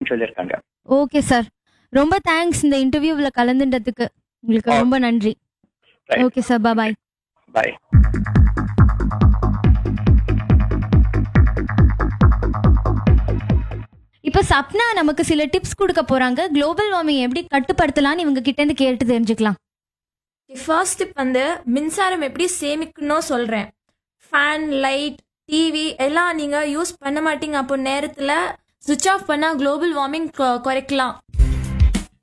அப்படின்னு சொல்லியிருக்காங்க okay sir ரொம்ப தேங்க்ஸ் இந்த இன்டர்வியூவில் கலந்துட்டதுக்கு உங்களுக்கு Oh. ரொம்ப நன்றி Right. Okay sir bye bye இப்போ சப்னா நமக்கு சில டிப்ஸ் கொடுக்க போறாங்க குளோபல் வார்மிங் எப்படி கட்டுப்படுத்தலாம்னு இவங்க கிட்ட இருந்து கேட்டு தெரிஞ்சுக்கலாம் ஃபர்ஸ்ட் டிப் வந்து மின்சாரம் எப்படி சேமிக்கணும் சொல்கிறேன் ஃபேன் லைட் டிவி எல்லாம் நீங்கள் யூஸ் பண்ண மாட்டீங்க அப்போ நேரத்தில் சுவிட்ச் ஆஃப் பண்ணால் குளோபல் வார்மிங் குறைக்கலாம்